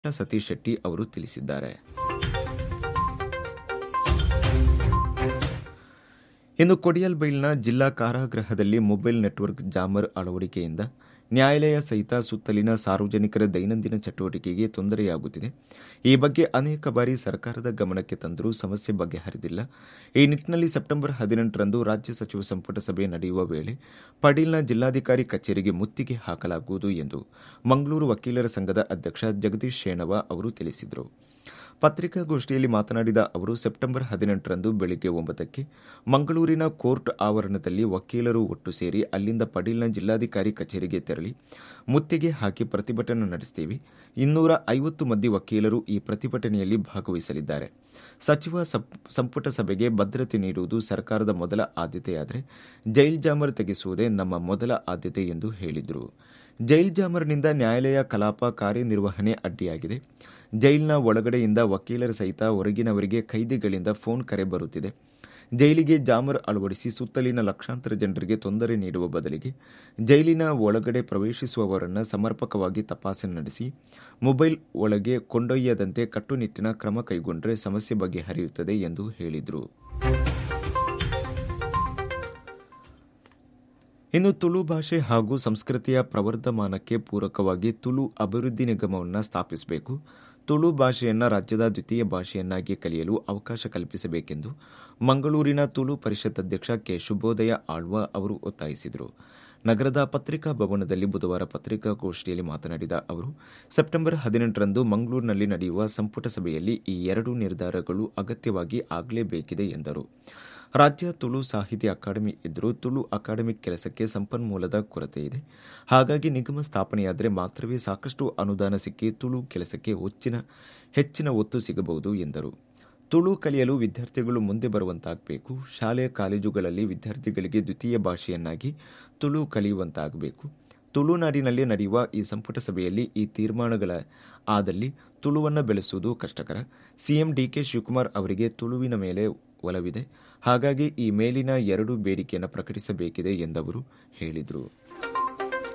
ಸತೀಶ್ ಶೆಟ್ಟಿ ಅವರು ತಿಳಿಸಿದ್ದಾರೆ ಇನ್ನು ಕೊಡಿಯಲ್ಬೈಲ್ನ ಜಿಲ್ಲಾ ಕಾರಾಗೃಹದಲ್ಲಿ ಮೊಬೈಲ್ ನೆಟ್ವರ್ಕ್ ಜಾಮರ್ ಅಳವಡಿಕೆಯಿಂದ ನ್ಯಾಯಾಲಯ ಸಹಿತ ಸುತ್ತಲಿನ ಸಾರ್ವಜನಿಕರ ದೈನಂದಿನ ಚಟುವಟಿಕೆಗೆ ತೊಂದರೆಯಾಗುತ್ತಿದೆ ಈ ಬಗ್ಗೆ ಅನೇಕ ಬಾರಿ ಸರ್ಕಾರದ ಗಮನಕ್ಕೆ ತಂದರೂ ಸಮಸ್ಯೆ ಬಗೆಹರಿದಿಲ್ಲ ಈ ನಿಟ್ಟಿನಲ್ಲಿ ಸೆಪ್ಟೆಂಬರ್ ಹದಿನೆಂಟರಂದು ರಾಜ್ಯ ಸಚಿವ ಸಂಪುಟ ಸಭೆ ನಡೆಯುವ ವೇಳೆ ಪಡೀಲ್ನ ಜಿಲ್ಲಾಧಿಕಾರಿ ಕಚೇರಿಗೆ ಮುತ್ತಿಗೆ ಹಾಕಲಾಗುವುದು ಎಂದು ಮಂಗಳೂರು ವಕೀಲರ ಸಂಘದ ಅಧ್ಯಕ್ಷ ಜಗದೀಶ್ ಶೇಣವ ಅವರು ತಿಳಿಸಿದರು ಪತ್ರಿಕಾಗೋಷ್ಠಿಯಲ್ಲಿ ಮಾತನಾಡಿದ ಅವರು ಸೆಪ್ಟೆಂಬರ್ ಹದಿನೆಂಟರಂದು ಬೆಳಗ್ಗೆ ಒಂಬತ್ತಕ್ಕೆ ಮಂಗಳೂರಿನ ಕೋರ್ಟ್ ಆವರಣದಲ್ಲಿ ವಕೀಲರು ಒಟ್ಟು ಸೇರಿ ಅಲ್ಲಿಂದ ಪಡೀಲ್ನ ಜಿಲ್ಲಾಧಿಕಾರಿ ಕಚೇರಿಗೆ ತೆರಳಿ ಮುತ್ತಿಗೆ ಹಾಕಿ ಪ್ರತಿಭಟನೆ ನಡೆಸುತ್ತೇವೆ ಇನ್ನೂರ ಐವತ್ತು ಮಂದಿ ವಕೀಲರು ಈ ಪ್ರತಿಭಟನೆಯಲ್ಲಿ ಭಾಗವಹಿಸಲಿದ್ದಾರೆ ಸಚಿವ ಸಂಪುಟ ಸಭೆಗೆ ಭದ್ರತೆ ನೀಡುವುದು ಸರ್ಕಾರದ ಮೊದಲ ಆದ್ಯತೆಯಾದರೆ ಜೈಲ್ ಜಾಮರ್ ತೆಗೆಸುವುದೇ ನಮ್ಮ ಮೊದಲ ಆದ್ಯತೆ ಎಂದು ಹೇಳಿದರು ಜೈಲ್ ಜಾಮರ್ನಿಂದ ನ್ಯಾಯಾಲಯ ಕಲಾಪ ಕಾರ್ಯನಿರ್ವಹಣೆ ಅಡ್ಡಿಯಾಗಿದೆ ಜೈಲಿನ ಒಳಗಡೆಯಿಂದ ವಕೀಲರ ಸಹಿತ ಹೊರಗಿನವರಿಗೆ ಖೈದಿಗಳಿಂದ ಫೋನ್ ಕರೆ ಬರುತ್ತಿದೆ ಜೈಲಿಗೆ ಜಾಮರ್ ಅಳವಡಿಸಿ ಸುತ್ತಲಿನ ಲಕ್ಷಾಂತರ ಜನರಿಗೆ ತೊಂದರೆ ನೀಡುವ ಬದಲಿಗೆ ಜೈಲಿನ ಒಳಗಡೆ ಪ್ರವೇಶಿಸುವವರನ್ನು ಸಮರ್ಪಕವಾಗಿ ತಪಾಸಣೆ ನಡೆಸಿ ಮೊಬೈಲ್ ಒಳಗೆ ಕೊಂಡೊಯ್ಯದಂತೆ ಕಟ್ಟುನಿಟ್ಟಿನ ಕ್ರಮ ಕೈಗೊಂಡರೆ ಸಮಸ್ಯೆ ಬಗೆಹರಿಯುತ್ತದೆ ಎಂದು ಹೇಳಿದರು ಇನ್ನು ತುಳು ಭಾಷೆ ಹಾಗೂ ಸಂಸ್ಕೃತಿಯ ಪ್ರವರ್ಧಮಾನಕ್ಕೆ ಪೂರಕವಾಗಿ ತುಳು ಅಭಿವೃದ್ಧಿ ನಿಗಮವನ್ನು ಸ್ಥಾಪಿಸಬೇಕು ತುಳು ಭಾಷೆಯನ್ನು ರಾಜ್ಯದ ದ್ವಿತೀಯ ಭಾಷೆಯನ್ನಾಗಿ ಕಲಿಯಲು ಅವಕಾಶ ಕಲ್ಪಿಸಬೇಕೆಂದು ಮಂಗಳೂರಿನ ತುಳು ಪರಿಷತ್ ಅಧ್ಯಕ್ಷ ಕೆ ಶುಭೋದಯ ಆಳ್ವ ಅವರು ಒತ್ತಾಯಿಸಿದರು ನಗರದ ಪತ್ರಿಕಾ ಭವನದಲ್ಲಿ ಬುಧವಾರ ಪತ್ರಿಕಾಗೋಷ್ಠಿಯಲ್ಲಿ ಮಾತನಾಡಿದ ಅವರು ಸೆಪ್ಟೆಂಬರ್ ಹದಿನೆಂಟರಂದು ಮಂಗಳೂರಿನಲ್ಲಿ ನಡೆಯುವ ಸಂಪುಟ ಸಭೆಯಲ್ಲಿ ಈ ಎರಡು ನಿರ್ಧಾರಗಳು ಅಗತ್ಯವಾಗಿ ಆಗಲೇಬೇಕಿದೆ ಎಂದರು ರಾಜ್ಯ ತುಳು ಸಾಹಿತ್ಯ ಅಕಾಡೆಮಿ ಇದ್ದರೂ ತುಳು ಅಕಾಡೆಮಿಕ್ ಕೆಲಸಕ್ಕೆ ಸಂಪನ್ಮೂಲದ ಕೊರತೆ ಇದೆ ಹಾಗಾಗಿ ನಿಗಮ ಸ್ಥಾಪನೆಯಾದರೆ ಮಾತ್ರವೇ ಸಾಕಷ್ಟು ಅನುದಾನ ಸಿಕ್ಕಿ ತುಳು ಕೆಲಸಕ್ಕೆ ಹೆಚ್ಚಿನ ಹೆಚ್ಚಿನ ಒತ್ತು ಸಿಗಬಹುದು ಎಂದರು ತುಳು ಕಲಿಯಲು ವಿದ್ಯಾರ್ಥಿಗಳು ಮುಂದೆ ಬರುವಂತಾಗಬೇಕು ಶಾಲೆ ಕಾಲೇಜುಗಳಲ್ಲಿ ವಿದ್ಯಾರ್ಥಿಗಳಿಗೆ ದ್ವಿತೀಯ ಭಾಷೆಯನ್ನಾಗಿ ತುಳು ಕಲಿಯುವಂತಾಗಬೇಕು ತುಳುನಾಡಿನಲ್ಲಿ ನಡೆಯುವ ಈ ಸಂಪುಟ ಸಭೆಯಲ್ಲಿ ಈ ತೀರ್ಮಾನಗಳ ಆದಲ್ಲಿ ತುಳುವನ್ನು ಬೆಳೆಸುವುದು ಕಷ್ಟಕರ ಸಿಎಂ ಡಿಕೆ ಶಿವಕುಮಾರ್ ಅವರಿಗೆ ತುಳುವಿನ ಮೇಲೆ ಒಲವಿದೆ ಹಾಗಾಗಿ ಈ ಮೇಲಿನ ಎರಡು ಬೇಡಿಕೆಯನ್ನು ಪ್ರಕಟಿಸಬೇಕಿದೆ ಎಂದವರು ಹೇಳಿದರು